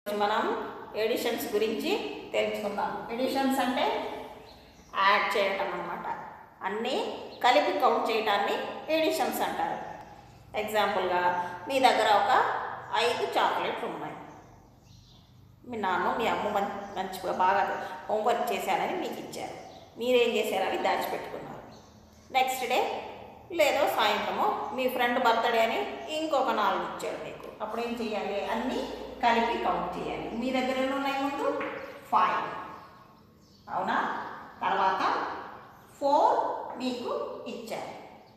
మనం ఎడిషన్స్ గురించి తెలుసుకుందాం ఎడిషన్స్ అంటే యాడ్ చేయటం అన్నమాట అన్నీ కలిపి కౌంట్ చేయడాన్ని ఎడిషన్స్ అంటారు ఎగ్జాంపుల్గా మీ దగ్గర ఒక ఐదు చాక్లెట్లు ఉన్నాయి మీ నాన్న మీ అమ్మ మం- మంచిగా బాగా హోంవర్క్ చేశారని మీకు ఇచ్చారు మీరేం చేశారని దాచిపెట్టుకున్నారు నెక్స్ట్ డే లేదో సాయంత్రము మీ ఫ్రెండ్ బర్త్డే అని ఇంకొక నాలుగు ఇచ్చాడు మీకు అప్పుడు ఏం చేయాలి అన్నీ కలిపి కౌంట్ చేయాలి మీ దగ్గర ఎన్ని ఉన్నాయి ముందు ఫైవ్ అవునా తర్వాత ఫోర్ మీకు ఇచ్చారు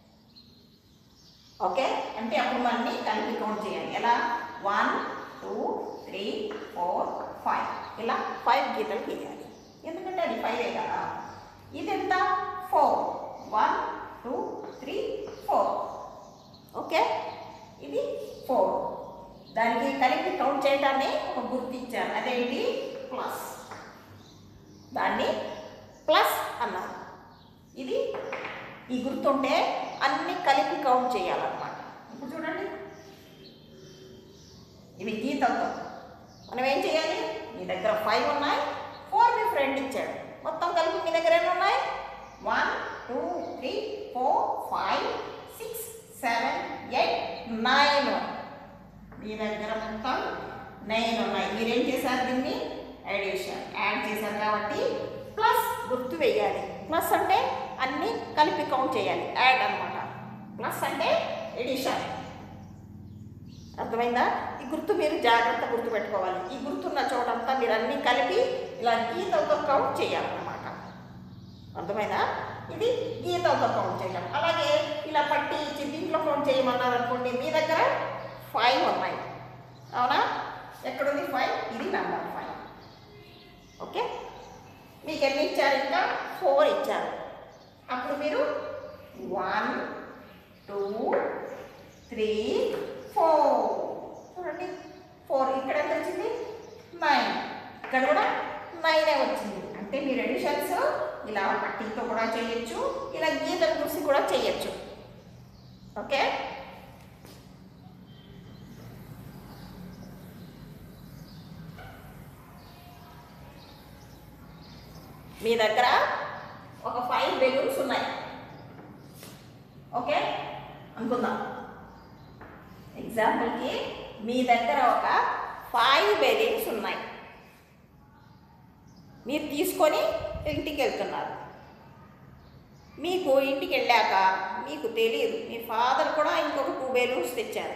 ఓకే అంటే అప్పుడు మనని కలిపి కౌంట్ చేయాలి ఎలా one two three four five ఇలా ఫైవ్ గీతలు గీయాలి ఎందుకంటే అది ఫైవే కదా ఇది ఎంత four one two three four okay ఇది ఫోర్ దానికి కలిపి కౌంట్ చేయడాన్ని ఒక గుర్తు ఇచ్చారు అదేంటి ప్లస్ దాన్ని ప్లస్ అన్నారు ఇది ఈ గుర్తుంటే అన్ని కలిపి కౌంట్ చేయాలన్నమాట ఇప్పుడు చూడండి ఇవి గీతలతో మనం ఏం చేయాలి మీ దగ్గర ఫైవ్ ఉన్నాయి ఫోర్ మీ ఫ్రెండ్ ఇచ్చాడు మొత్తం కలిపి మీ దగ్గర ఎన్ని ఉన్నాయి one two three four five six seven eight nine మీ దగ్గర మొత్తం నైన్ ఉన్నాయి మీరేం చేశారు దీన్ని అడిషన్ యాడ్ చేశారు కాబట్టి ప్లస్ గుర్తు వేయాలి ప్లస్ అంటే అన్నీ కలిపి కౌంట్ చేయాలి యాడ్ అన్నమాట ప్లస్ అంటే ఎడిషన్ అర్థమైందా ఈ గుర్తు మీరు జాగ్రత్త గుర్తు పెట్టుకోవాలి ఈ గుర్తున్న చోటంతా మీరు అన్నీ కలిపి ఇలా గీతలతో కౌంట్ చేయాలన్నమాట అర్థమైందా ఇది గీతలతో కౌంట్ చేయడం అలాగే ఇలా పట్టి ఇచ్చి దీంట్లో కౌంట్ చేయమన్నారు అనుకోండి మీ దగ్గర ఫైవ్ ఉన్నాయి అవునా ఎక్కడుంది ఫైవ్ ఇది నెంబర్ ఫైవ్ ఓకే మీకు ఎన్ని ఇచ్చారు ఇంకా ఫోర్ ఇచ్చారు అప్పుడు మీరు వన్ టూ త్రీ ఫోర్ చూడండి ఫోర్ ఇక్కడ ఎంత వచ్చింది నైన్ ఇక్కడ కూడా నైనే వచ్చింది అంటే మీరు ఎడిషన్స్ ఇలా పట్టీతో కూడా చేయొచ్చు ఇలా గీతలు చూసి కూడా చేయొచ్చు ఓకే మీ దగ్గర ఒక ఫైవ్ బెలూన్స్ ఉన్నాయి ఓకే అనుకుందాం ఎగ్జాంపుల్కి మీ దగ్గర ఒక ఫైవ్ బెలూన్స్ ఉన్నాయి మీరు తీసుకొని ఇంటికి వెళ్తున్నారు మీకు ఇంటికి వెళ్ళాక మీకు తెలియదు మీ ఫాదర్ కూడా ఇంకొక టూ బెలూన్స్ తెచ్చారు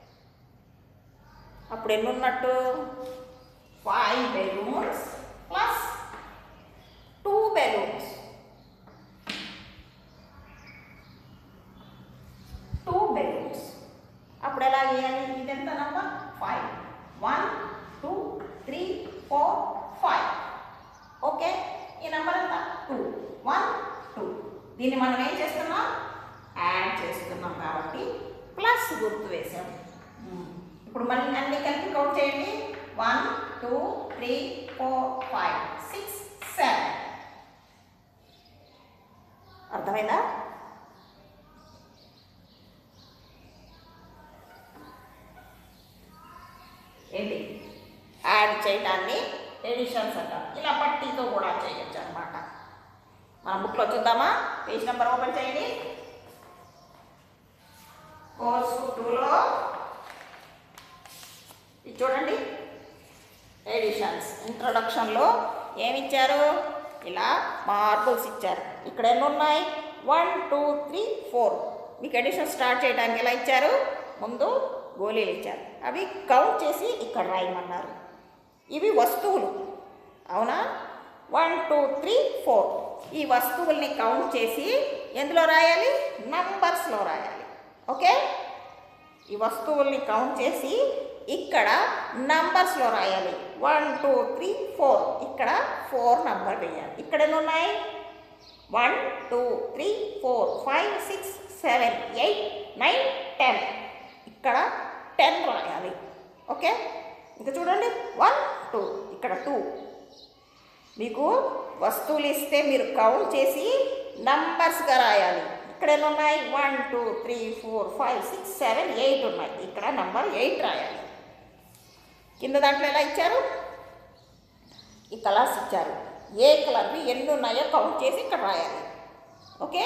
అప్పుడు ఎన్ని ఉన్నట్టు five balloons plus two balloons two balloons అప్పుడు ఎలా చేయాలి ఇదెంత number five one two three four five okay ఈ నెంబర్ ఎంత టూ వన్ టూ దీన్ని మనం ఏం చేస్తున్నాం యాడ్ చేస్తున్నాం కాబట్టి ప్లస్ గుర్తు వేసాం ఉమ్. ఇప్పుడు మళ్ళీ అన్ని కలిపి కౌంట్ చేయండి one two three four five six seven అర్థమైందా ఏంటి యాడ్ చేయడాన్ని ఎడిషన్స్ అంటారు ఇలా పట్టీతో కూడా చేయొచ్చు అనమాట మన బుక్లో చూద్దామా పేజ్ నెంబర్ ఓపెన్ చేయండి కోర్స్ టూలో ఇది చూడండి ఎడిషన్స్ ఇంట్రొడక్షన్లో ఏమి ఇచ్చారు ఇలా మార్బుల్స్ ఇచ్చారు ఇక్కడ ఎన్ని ఉన్నాయి వన్ టూ త్రీ ఫోర్ మీకు ఎడిషన్ స్టార్ట్ చేయడానికి ఎలా ఇచ్చారు ముందు గోళీలు ఇచ్చారు అవి కౌంట్ చేసి ఇక్కడ రాయమన్నారు ఇవి వస్తువులు అవునా వన్ టూ త్రీ ఫోర్ ఈ వస్తువుల్ని కౌంట్ చేసి ఎందులో రాయాలి నంబర్స్లో రాయాలి ఓకే ఈ వస్తువుల్ని కౌంట్ చేసి ఇక్కడ నంబర్స్లో రాయాలి వన్ టూ త్రీ ఫోర్ ఇక్కడ ఫోర్ నంబర్ వేయాలి ఇక్కడ ఎన్ని ఉన్నాయి one two three four five six seven eight nine ten ఇక్కడ టెన్ రాయాలి ఓకే ఇంకా చూడండి వన్ టూ ఇక్కడ టూ మీకు వస్తువులు ఇస్తే మీరు కౌంట్ చేసి నంబర్స్గా రాయాలి ఇక్కడ ఎన్ని ఉన్నాయి one two three four five six seven eight ఉన్నాయి ఇక్కడ నంబర్ ఎయిట్ రాయాలి కింద దాంట్లో ఎలా ఇచ్చారు ఈ కలర్స్ ఇచ్చారు ఏ కలర్వి ఎన్ని ఉన్నాయో కౌంట్ చేసి ఇక్కడ రాయాలి ఓకే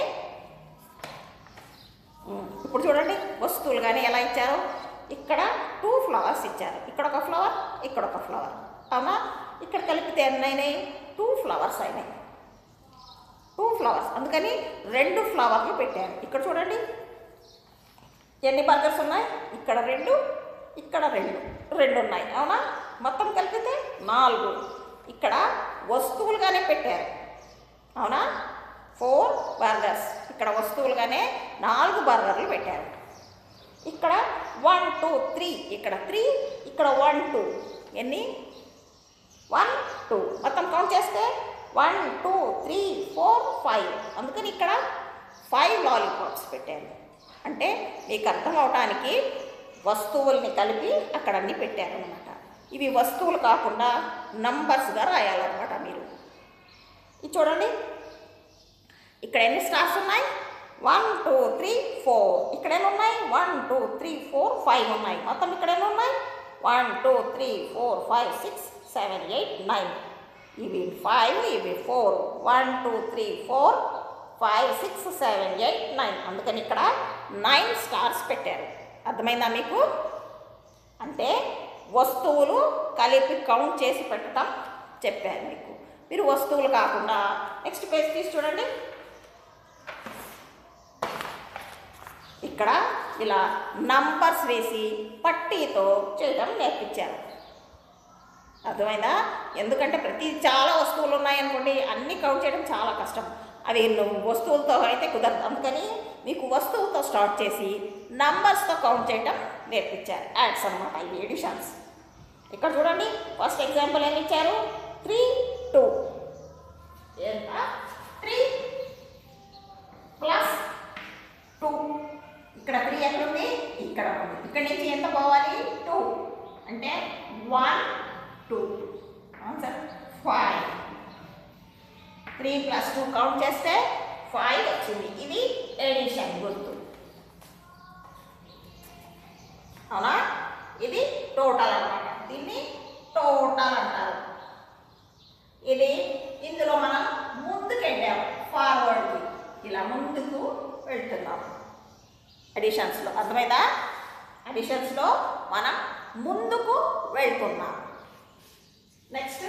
ఉమ్, ఇప్పుడు చూడండి వస్తువులు కానీ ఎలా ఇచ్చారు ఇక్కడ టూ ఫ్లవర్స్ ఇచ్చారు ఇక్కడ ఒక ఫ్లవర్ ఇక్కడ ఒక ఫ్లవర్ అవునా ఇక్కడ కలిపితే ఎన్ని అయినాయి టూ ఫ్లవర్స్ అయినాయి టూ ఫ్లవర్స్ అందుకని రెండు ఫ్లవర్లు పెట్టారు ఇక్కడ చూడండి ఎన్ని బర్గర్స్ ఉన్నాయి ఇక్కడ రెండు ఇక్కడ రెండు రెండు ఉన్నాయి అవునా మొత్తం కలిపితే నాలుగు ఇక్కడ వస్తువులుగానే పెట్టారు అవునా ఫోర్ బర్గర్స్ ఇక్కడ వస్తువులుగానే నాలుగు బర్గర్లు పెట్టారు ఇక్కడ వన్ టూ త్రీ ఇక్కడ త్రీ ఇక్కడ వన్ టూ ఎన్ని వన్ టూ మొత్తం కౌంట్ చేస్తే one two three four five అందుకని ఇక్కడ ఫైవ్ లాలీపాప్స్ పెట్టారు అంటే మీకు అర్థం అవటానికి వస్తువుల్ని కలిపి అక్కడ అన్ని పెట్టారనమాట ఇవి వస్తువులు కాకుండా నంబర్స్గా రాయాలన్నమాట మీరు ఇది చూడండి ఇక్కడ ఎన్ని స్టార్స్ ఉన్నాయి వన్ టూ త్రీ ఫోర్ ఇక్కడ ఎన్ని ఉన్నాయి one two three four five ఉన్నాయి మొత్తం ఇక్కడ ఎన్ని ఉన్నాయి one two three four five six seven eight nine ఇవి ఫైవ్ ఇవి four one two three four five six seven eight nine అందుకని ఇక్కడ నైన్ స్టార్స్ పెట్టారు అర్థమైందా మీకు అంటే వస్తువులు కలిపి కౌంట్ చేసి పెట్టడం చెప్పారు మీకు మీరు వస్తువులు కాకుండా నెక్స్ట్ పేజ్ తీసి చూడండి ఇక్కడ ఇలా నంబర్స్ వేసి పట్టీతో చేయడం నేర్పించారు అర్థమైందా ఎందుకంటే ప్రతి చాలా వస్తువులు ఉన్నాయనుకోండి అన్నీ కౌంట్ చేయడం చాలా కష్టం అవి నువ్వు వస్తువులతో అయితే కుదరదు అందుకని మీకు వస్తువుతో స్టార్ట్ చేసి నంబర్స్తో కౌంట్ చేయడం నేర్పించారు యాడ్స్ అనమాట ఇవి ఎడిషన్స్ ఇక్కడ చూడండి ఫస్ట్ ఎగ్జాంపుల్ ఏమి ఇచ్చారు త్రీ టూ ఎంత త్రీ ప్లస్ టూ ఇక్కడ త్రీ ఎక్కడుంది ఇక్కడ ఉంది ఇక్కడ నుంచి ఎంత పోవాలి టూ అంటే one two answer five three plus two count చేస్తే ఫైవ్ వచ్చింది ఇది ఎడిషన్ గుర్తు అవునా ఇది టోటల్ అన్నమాట దీన్ని టోటల్ అంటారు ఇది ఇందులో మనం ముందుకు వెళ్ళాము ఫార్వర్డ్కి ఇలా ముందుకు వెళ్తున్నాం అడిషన్స్లో అర్థమైందా అడిషన్స్లో మనం ముందుకు వెళ్తున్నాం next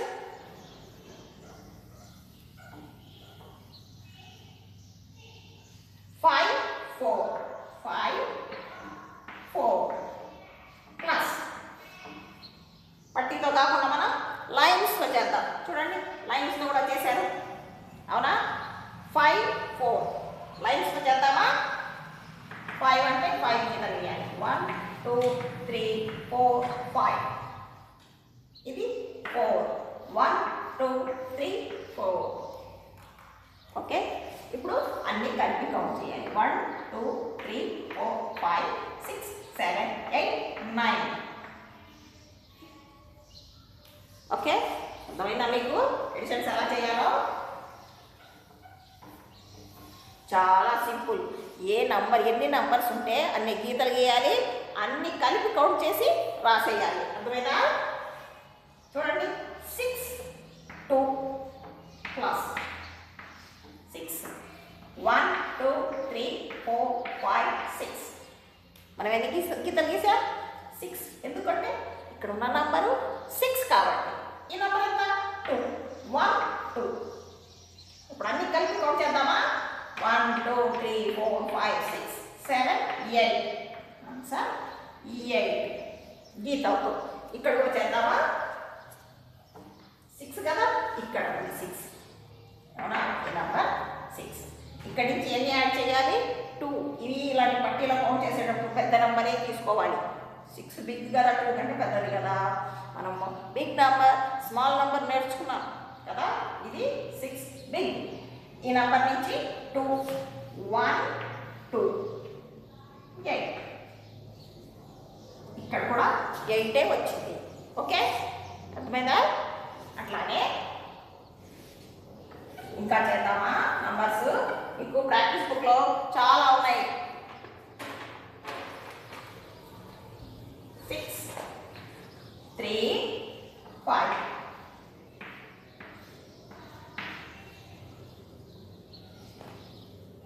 five four five four plus పట్టీతో కాకుండా మనం లైన్స్తో చేద్దాం చూడండి లైన్స్తో కూడా చేశారు అవునా ఫైవ్ ఫోర్ లైన్స్తో చేద్దామా ఫైవ్ అంటే ఫైవ్ మీద వేయాలి one two three four five ఇది four one two three four okay ఇప్పుడు అన్ని కలిపి కౌంట్ చేయాలి one two three four five six seven eight nine okay అర్థమైందా మీకు ఎడిషన్స్ ఎలా చేయాలో చాలా సింపుల్ ఏ నంబర్ ఎన్ని నంబర్స్ ఉంటే అన్ని గీతలు గీయాలి అన్ని కలిపి కౌంట్ చేసి రాసేయాలి అర్థమైందా చూడండి six two plus six one two three four five six మనం ఎన్ని గీస గీతలు గీసా సిక్స్ ఎందుకంటే ఇక్కడ ఉన్న నంబరు సిక్స్ కాబట్టి ఈ నంబర్ ఎంత టూ వన్ టూ ఇప్పుడు అన్ని కలిపి కౌంట్ చేద్దామా one two three four five six seven eight answer eight గీతతో ఇక్కడ కూడా చేద్దామా సిక్స్ కదా ఇక్కడ ఉంది సిక్స్ అవునా ఈ నంబర్ సిక్స్ ఇక్కడి నుంచి ఎన్ని యాడ్ చేయాలి టూ ఇవి ఇలాంటి పట్టీలో కౌంట్ చేసేటప్పుడు పెద్ద నెంబరే తీసుకోవాలి సిక్స్ బిగ్ కదా టూ కంటే పెద్దది కదా మనం బిగ్ నెంబర్ స్మాల్ నెంబర్ నేర్చుకున్నాం కదా ఇది సిక్స్ బిగ్ ఈ నెంబర్ నుంచి టూ వన్ టూ ఎయిట్ ఇక్కడ కూడా ఎయిటే వచ్చింది ఓకే అర్థమైందా అట్లానే ఇంకా చేద్దామా నంబర్స్ మీకు ప్రాక్టీస్ బుక్లో చాలా ఉన్నాయి సిక్స్ త్రీ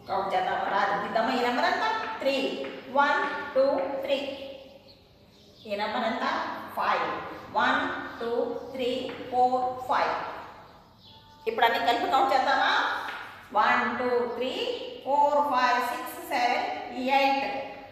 కౌంట్ చేద్దాం రాదు దిద్దామా ఈ నెంబర్ ఎంత త్రీ వన్ టూ త్రీ ఈ నెంబర్ ఎంత five one two three four five ఇప్పుడు అన్ని కలిపి కౌంట్ చేద్దామా one two three four five six seven eight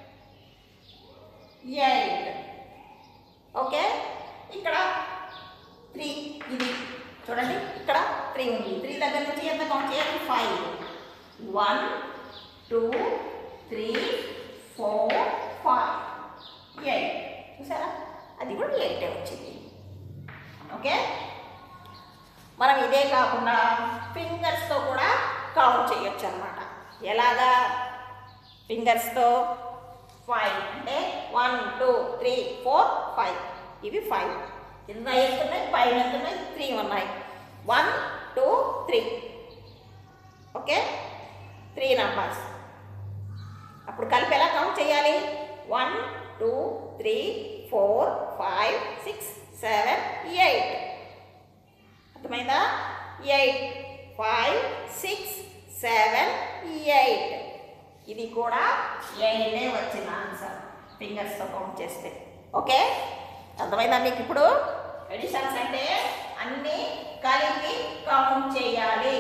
eight okay ఇక్కడ త్రీ ఇది చూడండి ఇక్కడ త్రీ ఉంది త్రీ దగ్గర నుంచి ఎంత కౌంట్ చేయాలి five one two three four five eight చూసారా అది కూడా ఎయిటే వచ్చింది ఓకే మనం ఇదే కాకుండా ఫింగర్స్తో కూడా కౌంట్ చేయొచ్చు అనమాట ఎలాగా ఫింగర్స్తో ఫైవ్ అంటే one two three four five ఇవి ఫైవ్ కింద వేస్తున్నాయి పైన వెళ్తున్నాయి త్రీ ఉన్నాయి one two three okay three numbers అప్పుడు కలిపి ఎలా కౌంట్ చేయాలి one two three four five six seven eight అర్థమైందా eight five six seven eight ఇది కూడా ఎయిటే వచ్చిన ఆన్సర్ ఫింగర్స్తో కౌంట్ చేస్తే ఓకే అర్థమైందా మీకు ఇప్పుడు ఎడిషన్స్ అంటే అన్నీ కలిపి కౌంట్ చేయాలి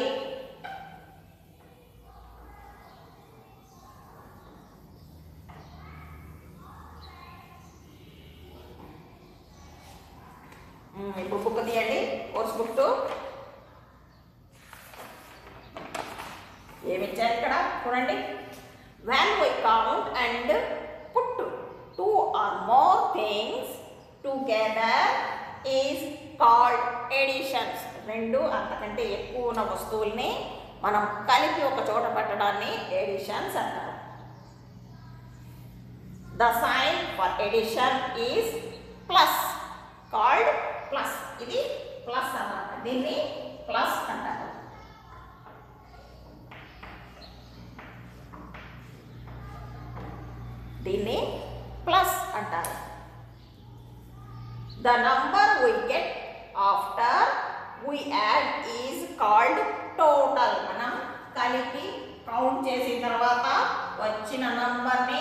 మ్మ్, ఇప్పుడు బుక్ తీయండి కోర్స్ బుక్ టూ ఏమి ఇచ్చారు ఇక్కడ చూడండి when we count and put two or more things together is called additions రెండు అంతకంటే ఎక్కువ ఉన్న వస్తువుల్ని మనం కలిపి ఒక చోట పెట్టడాన్ని ఎడిషన్స్ అంటారు the sign for addition is plus called plus ఇది ప్లస్ అన్నమాట దీన్ని ప్లస్ అంటారు దీన్ని ప్లస్ అంటారు the number we get after we add is called total మనం కలిపి కౌంట్ చేసిన తర్వాత వచ్చిన నంబర్ని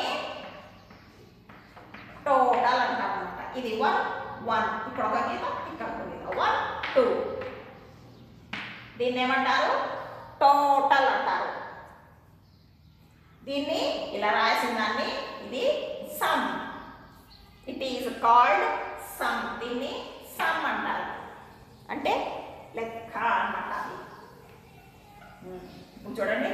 టోటల్ అంటాం అనమాట ఇది వన్ వన్ ఇక్కడ ఒక గీత ఇక్కడ ఒక గీత వన్ టూ దీన్ని ఏమంటారు టోటల్ అంటారు దీన్ని ఇలా రాసిన దాన్ని ఇది sum it is called sum దీన్ని సమ్ అంటారు అంటే లెక్క అన్నమాట అది. ఉమ్, ఇప్పుడు చూడండి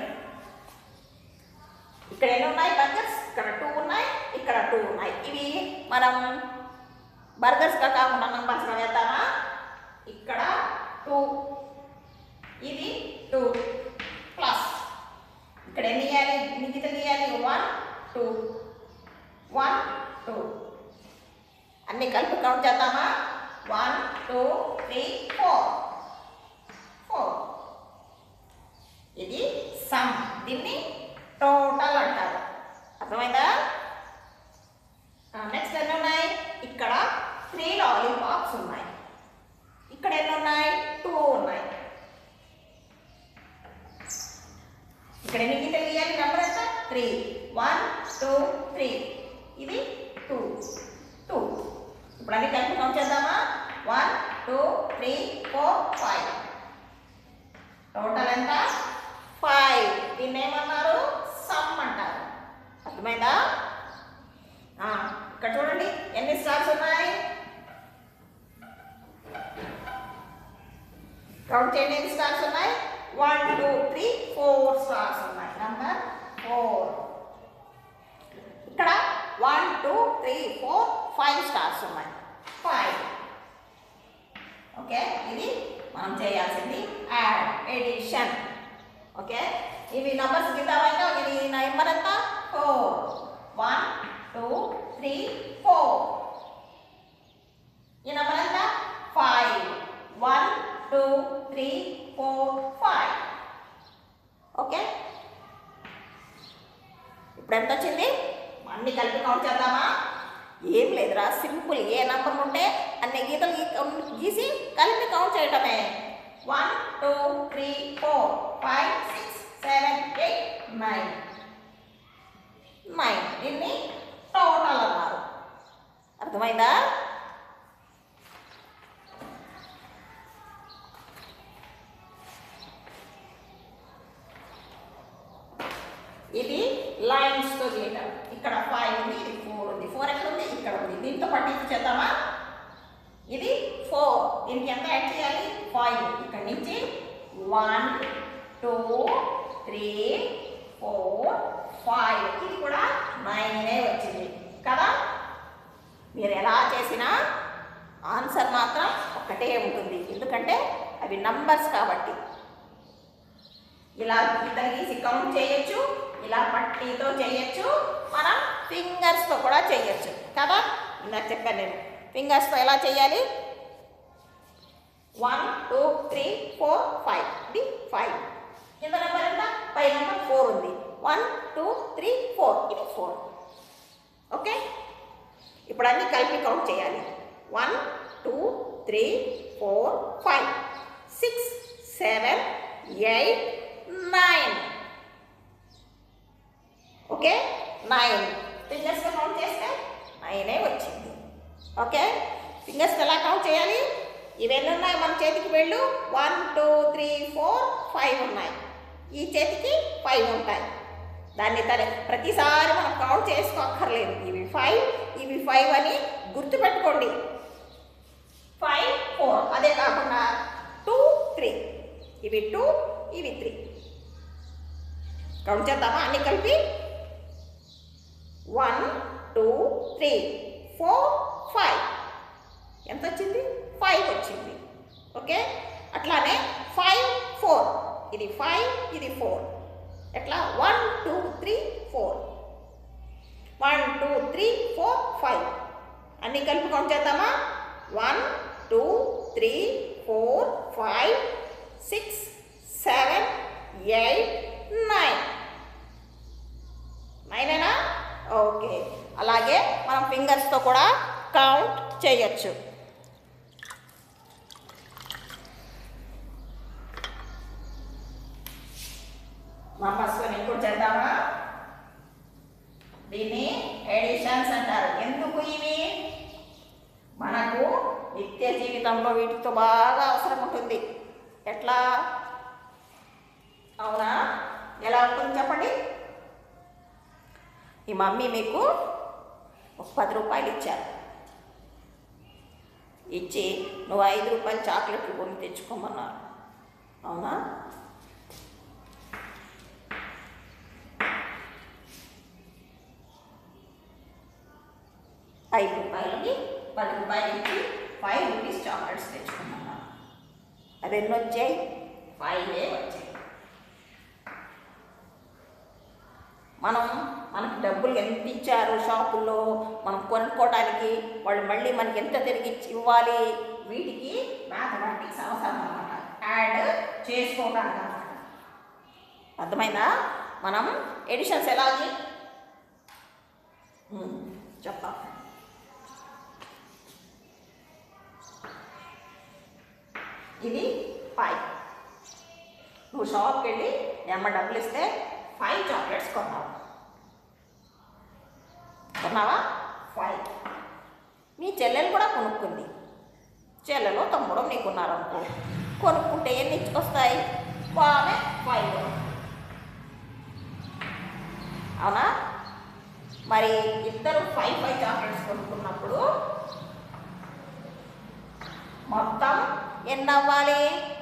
ఇక్కడ ఎన్ని ఉన్నాయి బర్గర్స్ ఇక్కడ టూ ఉన్నాయి ఇక్కడ టూ ఉన్నాయి ఇవి మనం బర్గర్స్గా కాకుండా నంబర్స్గా వేద్దామా ఇక్కడ టూ ఇది టూ ప్లస్ ఇక్కడ ఎన్ని ఇవ్వాలి ఎన్ని గీతలు గీయాలి వన్ టూ వన్ టూ అన్ని కలిపి కౌంట్ చేద్దామా one two three four four ఇది సమ్ దీన్ని టోటల్ అంటారు అర్థమైందా నెక్స్ట్ ఎన్ని ఉన్నాయి ఇక్కడ త్రీ లాలీపాప్స్ ఉన్నాయి ఇక్కడ ఎన్ని ఉన్నాయి టూ ఉన్నాయి ఇక్కడ ఎన్ని గీతలు గీయాలి నెంబర్ ఎంత త్రీ వన్ టూ త్రీ ఇది టూ టూ ఇప్పుడు అన్ని కలిపి కౌంట్ చేద్దామా one two three four five total ఎంత ఫైవ్ దీన్ని ఏమన్నారు సమ్ అంటారు అర్థమైందా ఆ, ఇక్కడ చూడండి ఎన్ని స్టార్స్ ఉన్నాయి కౌంట్ చేయండి ఎన్ని స్టార్స్ ఉన్నాయి one two three four stars ఉన్నాయి నంబర్ ఫోర్ ఇక్కడ one two three four five stars ఉన్నాయి ఫైవ్ ఓకే ఇది మనం చేయాల్సింది యాడ్ ఎడిషన్ ఓకే ఇవి నంబర్స్ గీతామైనా ఇది నెంబర్ ఎంత four one two three four ఈ నెంబర్ ఎంత five one two three four five okay ఇప్పుడు ఎంత వచ్చింది అన్ని కలిపి కౌంట్ చేద్దామా ఏం లేదురా సింపుల్ ఏ నంబర్ ఉంటే అన్ని గీతలు గీ- గీసి కలిపి కౌంట్ చేయటమే one two three four five six seven eight nine nine దీన్ని టోటల్ అన్నారు అర్థమైందా ఇది లైన్స్తో గీయటం ఇక్కడ ఫైవ్ ఉంది ఇది ఫోర్ ఉంది ఫోర్ ఎక్కడ ఉంది ఇక్కడ ఉంది దీంతో పట్టించి చేద్దామా ఇది ఫోర్ దీనికి ఎంత యాడ్ చేయాలి ఫైవ్ ఇక్కడ నుంచి one two three four five ఇది కూడా నైనే వచ్చింది కదా మీరు ఎలా చేసినా ఆన్సర్ మాత్రం ఒక్కటే ఉంటుంది ఎందుకంటే అవి నంబర్స్ కాబట్టి ఇలా గీతలు గీసి కౌంట్ చేయొచ్చు ఇలా పట్టీతో చేయొచ్చు మనం ఫింగర్స్తో కూడా చేయొచ్చు కదా ఇందాక చెప్పాను నేను ఫింగర్స్తో ఎలా చేయాలి one two three four five ఇది ఫైవ్ కింద నెంబర్ ఎంత పై నెంబర్ ఫోర్ ఉంది వన్ టూ త్రీ ఫోర్ ఇది ఫోర్ ఓకే ఇప్పుడు అన్ని కలిపి కౌంట్ చేయాలి one two three four five six seven eight nine okay nine ఫింగర్స్తో కౌంట్ చేస్తే నైనే వచ్చింది ఓకే ఫింగర్స్ ఎలా కౌంట్ చేయాలి ఇవన్నీ ఉన్నాయి మన చేతికి వెళ్ళు one two three four five ఉన్నాయి ఈ చేతికి ఫైవ్ ఉంటాయి దాన్ని తన ప్రతిసారి మనం కౌంట్ చేసుకోక్కర్లేదు ఇవి ఫైవ్ ఇవి ఫైవ్ అని గుర్తుపెట్టుకోండి ఫైవ్ ఫోర్ అదే కాకుండా టూ త్రీ ఇవి టూ ఇవి త్రీ కౌంట్ చేద్దామా అన్ని కలిపి one two three four five ఎంత వచ్చింది ఫైవ్ వచ్చింది ఓకే అట్లానే ఫైవ్ ఫోర్ ఇది ఫైవ్ ఇది ఫోర్ ఎట్లా one two three four one two three four five అన్ని కలిపి కౌంట్ చేద్దామా one two three four five six seven eight nine నైనేనా ఓకే అలాగే మనం ఫింగర్స్తో కూడా కౌంట్ చేయొచ్చు నంబర్స్తో ఇంకోటి చేద్దామా దీన్ని ఎడిషన్స్ అంటారు ఎందుకు ఇవి మనకు నిత్య జీవితంలో వీటితో బాగా అవసరం ఉంటుంది ఎట్లా అవునా ఎలా ఉంటుంది చెప్పండి ఈ మమ్మీ మీకు ఒక పది రూపాయలు ఇచ్చారు ఇచ్చి నువ్వు ఐదు రూపాయలు చాక్లెట్లు కొని తెచ్చుకోమన్నారు అవునా ఐదు రూపాయలకి పది రూపాయలు ఇచ్చి ఫైవ్ రూపీస్ చాక్లెట్స్ తెచ్చుకున్నాను అవి ఎన్ని వచ్చాయి ఫైవే వచ్చాయి మనం మనకు డబ్బులు ఎంత ఇచ్చారు షాపుల్లో మనం కొనుక్కోవడానికి వాళ్ళు మళ్ళీ మనకి ఎంత తిరిగి ఇచ్చి- ఇవ్వాలి వీటికి మ్యాథమెటిక్స్ అవసరం అనమాట యాడ్ చేసుకోవడానికి అనమాట అర్థమైందా మనం ఎడిషన్స్ ఎలా చే- ఉమ్, చెప్తాం ఇది ఫైవ్ నువ్వు షాప్కి వెళ్ళి మీ అమ్మ డబ్బులు ఇస్తే ఫైవ్ చాక్లెట్స్ కొన్నావు కొన్నావా ఫైవ్ మీ చెల్లెలు కూడా కొనుక్కుంది చెల్లెలో తమ్ముడు నీకున్నారనుకో కొనుక్కుంటే ఎన్ని వస్తాయి ఆమె ఫైవ్ అవునా మరి ఇద్దరు ఫైవ్ ఫైవ్ చాక్లెట్స్ కొనుక్కున్నప్పుడు మొత్తం ఎన్ని అవ్వాలి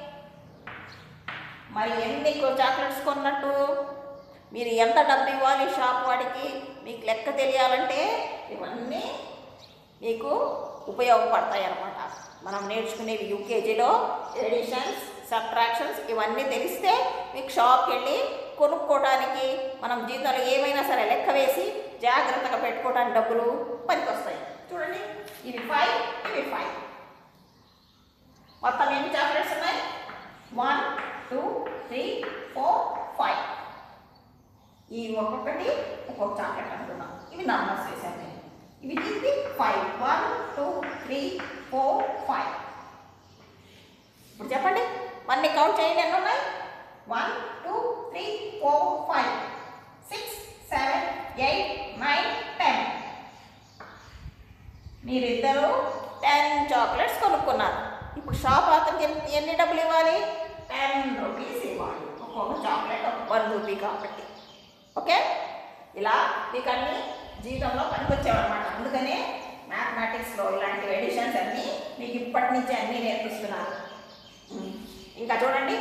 మరి ఎన్ని కొ- చాక్లెట్స్ కొన్నట్టు మీరు ఎంత డబ్బు ఇవ్వాలి షాప్ వాడికి మీకు లెక్క తెలియాలంటే ఇవన్నీ మీకు ఉపయోగపడతాయి అన్నమాట మనం నేర్చుకునేవి యూకేజీలో ఎడిషన్స్ సబ్ట్రాక్షన్స్ ఇవన్నీ తెలిస్తే మీకు షాప్కి వెళ్ళి కొనుక్కోవడానికి మనం జీతంలో ఏమైనా సరే లెక్క వేసి జాగ్రత్తగా పెట్టుకోవడానికి డబ్బులు పనికొస్తాయి చూడండి ఇవి ఫైవ్ ఇవి ఫైవ్ మొత్తం ఎన్ని చాక్లెట్స్ ఉన్నాయి one two three four five ఈ ఒక్కొక్కటి ఒక్కొక్క చాక్లెట్ అనుకున్నాం ఇవి నంబర్స్ వేసాను నేను ఇవి ఇది five one two three four five ఇప్పుడు చెప్పండి వన్ని కౌంట్ చేయండి ఎన్ని ఉన్నాయి one two three four five seven eight nine ten మీరిద్దరూ టెన్ చాక్లెట్స్ కొనుక్కున్నారు ఇప్పుడు షాప్ అతనికి ఎన్ని- ఎన్ని డబ్బులు ఇవ్వాలి టెన్ రూపీస్ ఇవ్వాలి ఒక్కొక్క చాక్లెట్ ఒక వన్ రూపీ కాబట్టి ఓకే ఇలా మీకు అన్ని జీవితంలో పనికొచ్చావన్నమాట అందుకనే మ్యాథమెటిక్స్లో ఇలాంటి ఎడిషన్స్ అన్నీ మీకు ఇప్పటి నుంచే అన్నీ నేర్పిస్తున్నారు ఉమ్. ఇంకా చూడండి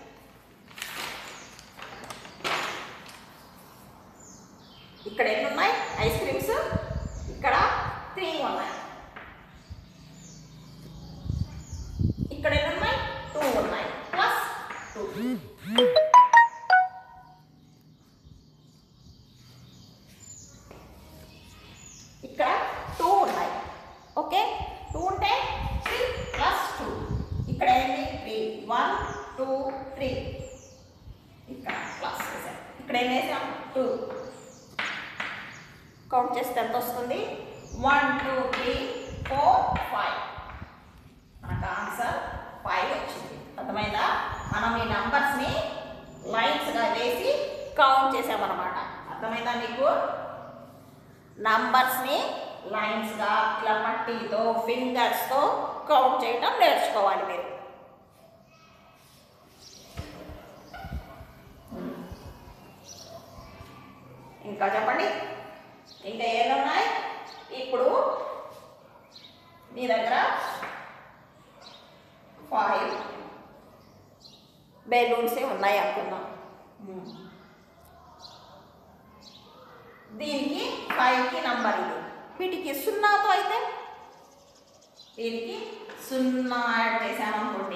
ఇక్కడ ఎన్ని ఉన్నాయి ఐస్ క్రీమ్స్ ఇక్కడ త్రీ ఉన్నాయి ఇక్కడ ఎన్ని ఉన్నాయి టూ ఉన్నాయి ప్లస్ టూ ఇక్కడ టూ ఉన్నాయి ఓకే టూ ఉంటే త్రీ ప్లస్ టూ ఇక్కడ ఏంటి త్రీ వన్ టూ త్రీ ఇక్కడ ప్లస్ వేసాం ఇక్కడ ఏం వేసాం టూ కౌంట్ చేస్తే ఎంత వస్తుంది one two three four five మనకు ఆన్సర్ ఫైవ్ వచ్చింది అర్థమైందా మనం ఈ నంబర్స్ని లైన్స్గా వేసి కౌంట్ చేసామన్నమాట అర్థమైందా మీకు నంబర్స్ని లైన్స్గా ఇలా పట్టీతో ఫింగర్స్తో కౌంట్ చేయడం నేర్చుకోవాలి మీరు ఇంకా చెప్పండి ఇంకా ఏమి ఉన్నాయి ఇప్పుడు మీ దగ్గర ఫైవ్ బెలూన్సే ఉన్నాయి అనుకుందాం మ్మ్. దీనికి ఫైవ్కి నంబర్ ఇది వీటికి సున్నాతో అయితే దీనికి సున్నా యాడ్ చేశామనుకోండి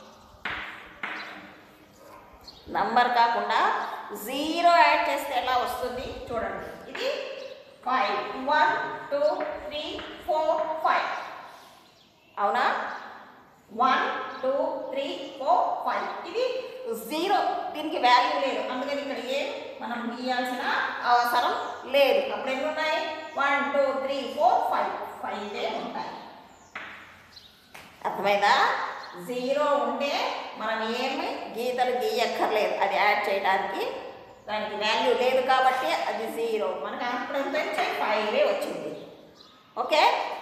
నంబర్ కాకుండా జీరో యాడ్ చేస్తే ఎలా వస్తుంది చూడండి ఇది five one two three four five అవునా one two three four five ఇది జీరో దీనికి వాల్యూ లేదు అందుకని ఇక్కడ ఏం మనం గీయాల్సిన అవసరం లేదు అప్పుడు ఎన్ని ఉన్నాయి one two three four five five ఉంటాయి అర్థమైందా జీరో ఉంటే మనం ఏమి గీతలు గీయక్కర్లేదు అది యాడ్ చేయడానికి దానికి వాల్యూ లేదు కాబట్టి అది జీరో మనకు అప్పుడు ఎంత వచ్చాయి ఫైవే వచ్చింది ఓకే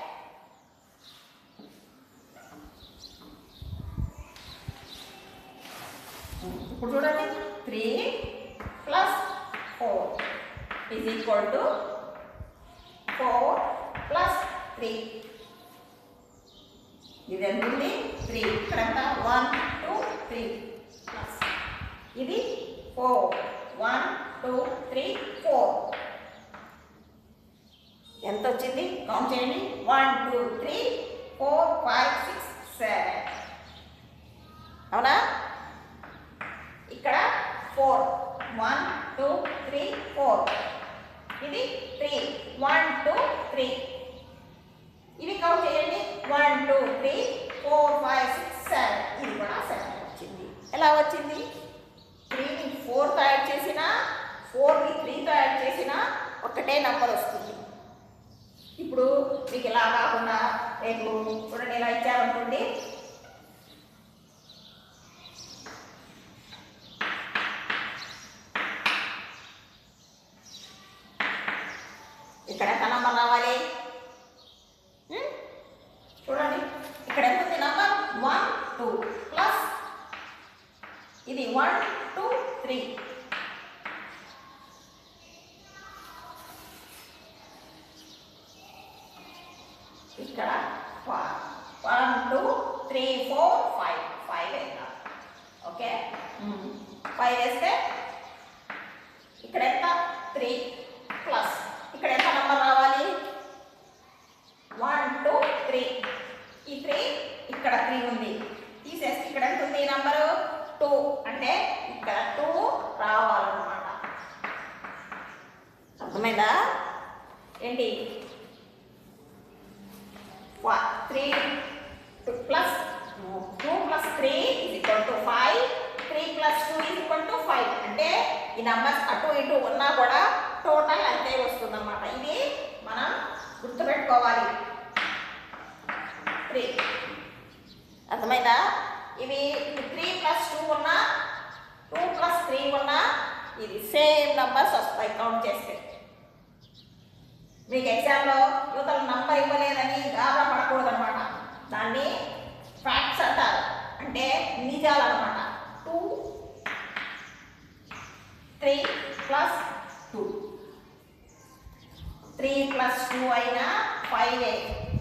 ఇప్పుడు చూడండి three plus four is equal to four plus three ఇది ఎంత ఉంది త్రీ ఇక్కడ ఎంత వన్ టూ త్రీ ప్లస్ ఇది four one two three four ఎంత వచ్చింది కౌంట్ చేయండి one two three four five six seven అవునా ఇక్కడ four one two three four ఇది త్రీ వన్ టూ త్రీ ఇవి కౌంట్ చేయండి one two three four five six seven ఇది కూడా సెవెన్ వచ్చింది ఎలా వచ్చింది త్రీని ఫోర్తో యాడ్ చేసినా ఫోర్ని త్రీతో యాడ్ చేసినా ఒకటే నంబర్ వస్తుంది ఇప్పుడు మీకు ఇలా కాకుండా రేపు చూడండి ఇలా ఇచ్చారనుకోండి ఇక్కడ ఎంత నంబర్ రావాలి ఉం? చూడండి ఇక్కడ ఎంత ఉంది నంబర్ వన్ టూ ప్లస్ ఇది వన్ టూ త్రీ ఇక్కడ one two three four five five వేద్దాం ఓకే ఫైవ్ వేస్తే ఇక్కడ ఎంత త్రీ ప్లస్ ఇక్కడ ఎంత నంబర్ రావాలి వన్ టూ త్రీ ఈ త్రీ ఇక్కడ త్రీ ఉంది తీసేస్తే ఇక్కడ ఎంత ఉంది నంబరు టూ అంటే ఇక్కడ టూ రావాలన్నమాట అర్థమైందా ఏంటి three plus two plus three is equal to five three plus two is equal to five అంటే ఈ నంబర్స్ అటు ఇటు ఉన్నా కూడా టోటల్ అంతే వస్తుందన్నమాట ఇది మనం గుర్తుపెట్టుకోవాలి త్రీ అర్థమైందా ఇవి త్రీ ప్లస్ టూ ఉన్నా టూ ప్లస్ త్రీ ఉన్నా ఇది సేమ్ నంబర్స్ వస్తాయి కౌంట్ చేస్తే మీకు ఎగ్జామ్లో యువతల నంబర్ ఇవ్వలేదని గాబరా పడకూడదు అనమాట దాన్ని ఫ్యాక్ట్స్ అంటారు అంటే నిజాలు అనమాట two three plus two three plus two అయినా ఫైవ్ ఏ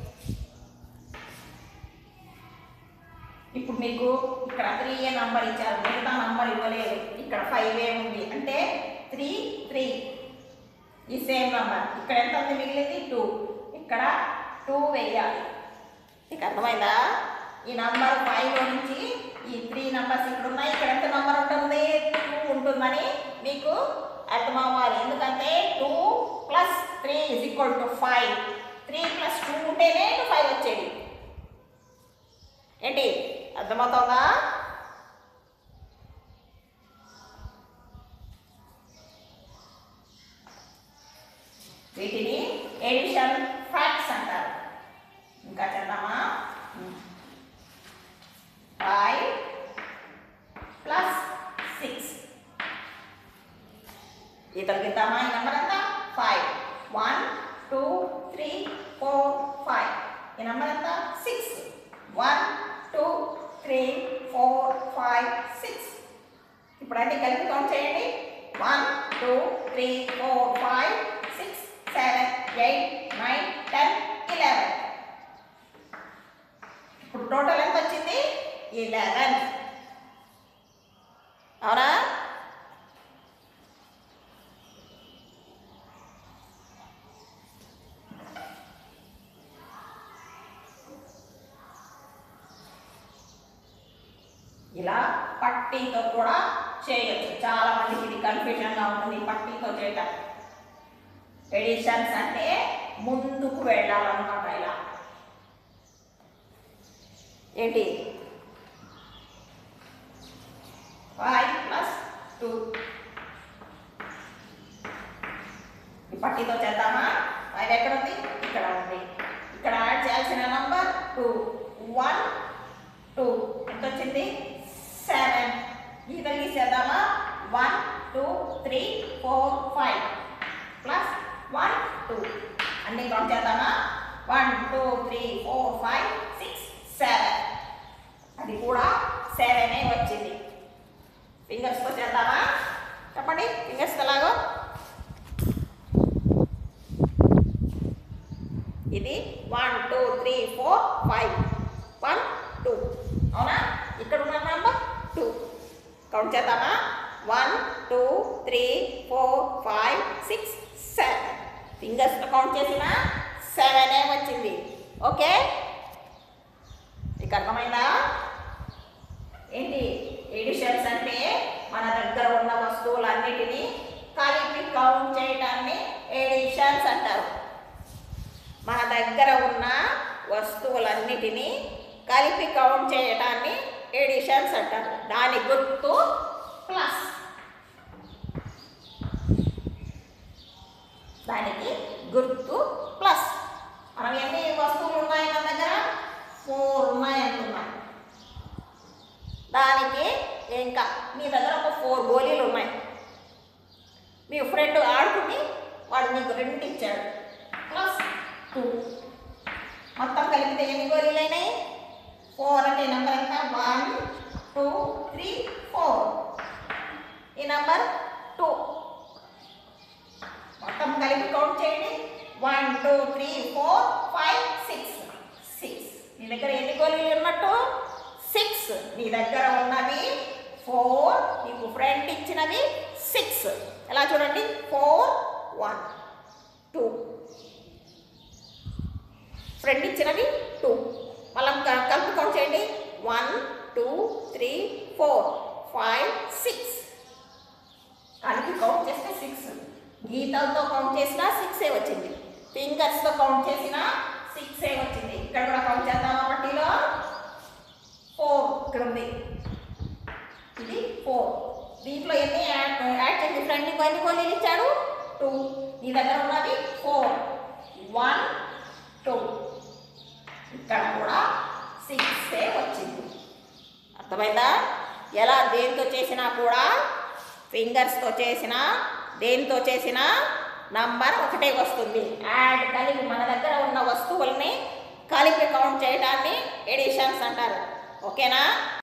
ఇప్పుడు మీకు ఇక్కడ త్రీ ఏ నంబర్ ఇచ్చారు మిగతా నంబర్ ఇవ్వలేదు ఇక్కడ ఫైవ్ ఏ ఉంది అంటే త్రీ త్రీ ఈ సేమ్ నంబర్ ఇక్కడ ఎంత ఉంది మిగిలింది టూ ఇక్కడ టూ వెయ్యాలి మీకు అర్థమైందా ఈ నంబర్ ఫైవ్లో నుంచి ఈ త్రీ నంబర్స్ ఇక్కడ ఉన్నాయి ఇక్కడ ఎంత నంబర్ ఉంటుంది టూ ఉంటుందని మీకు అర్థమవ్వాలి ఎందుకంటే two plus three is equal to five three plus two ఉంటేనే ఫైవ్ వచ్చేది ఏంటి అర్థమవుతుందా వీటిని ఎడిషన్ ఫ్యాక్ట్స్ అంటారు ఇంకా చేద్దామా ఫైవ్ ప్లస్ సిక్స్ ఈ తగ్గిద్దామా ఈ నెంబర్ ఎంత five one two three four five ఈ నెంబర్ ఎంత six one two three four five six ఇప్పుడైతే కలిపి కౌంట్ చేయండి one two three four five six seven eight nine ten eleven ఇప్పుడు టోటల్ ఎంత వచ్చింది ఇలెవెన్ అవునా ఇలా పట్టీతో కూడా చేయొచ్చు చాలా మందికి ఇది కన్ఫ్యూజన్గా ఉంటుంది పట్టీతో చేయటం ఎడిషన్స్ అంటే ముందుకు వెళ్ళాలన్నమాట ఇలా ఏంటి ఫైవ్ ప్లస్ టూ ఈ పట్టీతో చేద్దామా ఫైవ్ ఎక్కడ ఉంది ఇక్కడ ఉంది ఇక్కడ యాడ్ చేయాల్సిన నంబర్ టూ వన్ టూ ఎంత వచ్చింది సెవెన్ గీత గీసేద్దామా one two three four five plus one two అన్ని కౌంట్ చేద్దామా one two three four five six seven అది కూడా సెవెనే వచ్చింది ఫింగర్స్తో చేద్దామా చెప్పండి ఫింగర్స్ ఎలాగో ఇది one two three four five one two అవునా ఇక్కడ ఉన్న నెంబర్ టూ కౌంట్ చేద్దామా one two three four five six seven ఫింగర్స్తో కౌంట్ చేసిన సెవెన్ ఏ వచ్చింది ఓకే మీకు అర్థమైందా ఏంటి ఎడిషన్స్ అంటే మన దగ్గర ఉన్న వస్తువులన్నిటినీ కలిపి కౌంట్ చేయడాన్ని ఎడిషన్స్ అంటారు మన దగ్గర ఉన్న వస్తువులన్నిటినీ కలిపి కౌంట్ చేయడాన్ని ఎడిషన్స్ అంటారు దాని గుర్తు ప్లస్ దానికి గుర్తు ప్లస్ మనం ఎన్ని వస్తువులు ఉన్నాయి మన దగ్గర ఫోర్ ఉన్నాయి అనుకున్నాం దానికి ఇంకా మీ దగ్గర ఒక ఫోర్ గోళీలు ఉన్నాయి మీ ఫ్రెండ్ ఆడుకుని వాడు మీకు రెండు ఇచ్చాడు ప్లస్ టూ మొత్తం కలిపితే ఎన్ని గోళీలు అయినాయి ఫోర్ అంటే నెంబర్ ఎంత వన్ టూ త్రీ ఫోర్ ఈ నెంబర్ టూ మొత్తం కలిపి కౌంట్ చేయండి one two three four five six six నీ దగ్గర ఎన్ని గోళీలు ఉన్నట్టు సిక్స్ నీ దగ్గర ఉన్నవి ఫోర్ నీకు ఫ్రెండ్ ఇచ్చినవి సిక్స్ ఎలా చూడండి ఫోర్ వన్ టూ ఫ్రెండ్ ఇచ్చినవి టూ మళ్ళీ క- కలిపి కౌంట్ చేయండి one two three four five six కలిపి కౌంట్ చేస్తే సిక్స్ గీతలతో కౌంట్ చేసినా సిక్సే వచ్చింది ఫింగర్స్తో కౌంట్ చేసినా సిక్సే వచ్చింది ఇక్కడ కూడా కౌంట్ చేద్దామా పట్టీలో ఫోర్ ఇక్కడ ఉంది ఇది ఫోర్ దీంట్లో ఎన్ని యాడ్ యాడ్ చేసి ఫ్రెండ్ ఎన్ని గోళీలు ఇచ్చాడు టూ నీ దగ్గర ఉన్నది ఫోర్ వన్ టూ ఇక్కడ కూడా సిక్సే వచ్చింది అర్థమైందా ఎలా దేంతో చేసినా కూడా ఫింగర్స్తో చేసిన దేనితో చేసిన నంబర్ ఒకటే వస్తుంది యాడ్ కలిపి మన దగ్గర ఉన్న వస్తువుల్ని కలిపి కౌంట్ చేయడాన్ని ఎడిషన్స్ అంటారు ఓకేనా